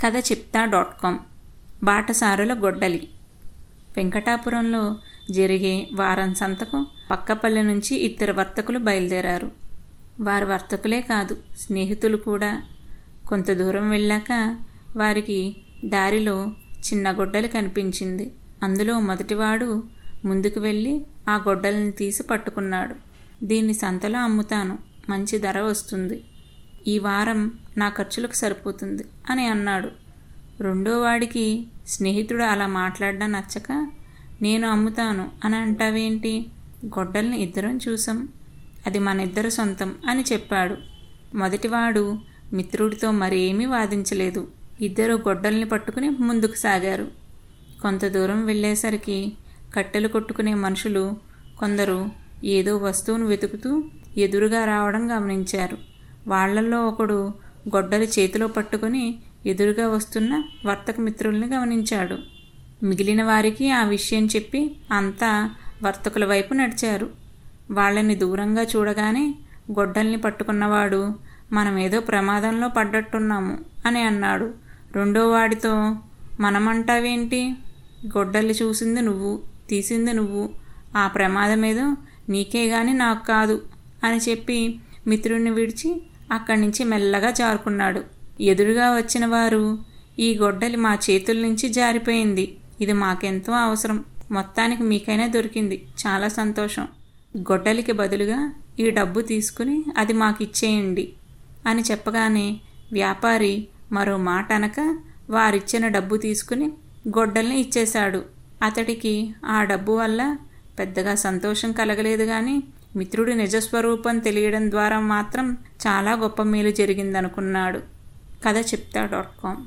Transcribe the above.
కథ చెప్తా dot com బాటసారుల గొడ్డలి వెంకటాపురంలో జరిగే వారం సంతకు పక్కపల్లె నుంచి ఇద్దరు వర్తకులు బయలుదేరారు వారి వర్తకులే కాదు స్నేహితులు కూడా కొంత దూరం వెళ్ళాక వారికి దారిలో చిన్న గొడ్డలి కనిపించింది అందులో మొదటివాడు ముందుకు వెళ్ళి ఆ గొడ్డలిని తీసి పట్టుకున్నాడు దీన్ని సంతలో అమ్ముతాను మంచి ధర వస్తుంది ఈ వారం నా ఖర్చులకు సరిపోతుంది అని అన్నాడు రెండో వాడికి స్నేహితుడు అలా మాట్లాడడం నచ్చక నేను అమ్ముతాను అని అంటావేంటి గొడ్డల్ని ఇద్దరం చూసాం అది మన ఇద్దరు సొంతం అని చెప్పాడు మొదటివాడు మిత్రుడితో మరేమీ వాదించలేదు ఇద్దరు గొడ్డల్ని పట్టుకుని ముందుకు సాగారు కొంత దూరం వెళ్ళేసరికి కట్టెలు కొట్టుకునే మనుషులు కొందరు ఏదో వస్తువును వెతుకుతూ ఎదురుగా రావడం గమనించారు వాళ్లల్లో ఒకడు గొడ్డలి చేతిలో పట్టుకుని ఎదురుగా వస్తున్న వర్తక మిత్రుల్ని గమనించాడు మిగిలిన వారికి ఆ విషయం చెప్పి అంతా వర్తకుల వైపు నడిచారు వాళ్ళని దూరంగా చూడగానే గొడ్డల్ని పట్టుకున్నవాడు మనమేదో ప్రమాదంలో పడ్డట్టున్నాము అని అన్నాడు రెండో వాడితో మనమంటావేంటి గొడ్డల్ని చూసింది నువ్వు తీసింది నువ్వు ఆ ప్రమాదమేదో నీకే గాని నాకు కాదు అని చెప్పి మిత్రుడిని విడిచి అక్కడి నుంచి మెల్లగా జారుకున్నాడు ఎదురుగా వచ్చిన వారు ఈ గొడ్డలి మా చేతుల నుంచి జారిపోయింది ఇది మాకెంతో అవసరం మొత్తానికి మీకైనా దొరికింది చాలా సంతోషం గొడ్డలికి బదులుగా ఈ డబ్బు తీసుకుని అది మాకు ఇచ్చేయండి అని చెప్పగానే వ్యాపారి మరో మాట అనక వారిచ్చిన డబ్బు తీసుకుని గొడ్డల్ని ఇచ్చేశాడు అతడికి ఆ డబ్బు వల్ల పెద్దగా సంతోషం కలగలేదు కానీ మిత్రుడి నిజస్వరూపం తెలియడం ద్వారా మాత్రం చాలా గొప్ప మేలు జరిగిందనుకున్నాడు కథ చెప్తా డాట్ కామ్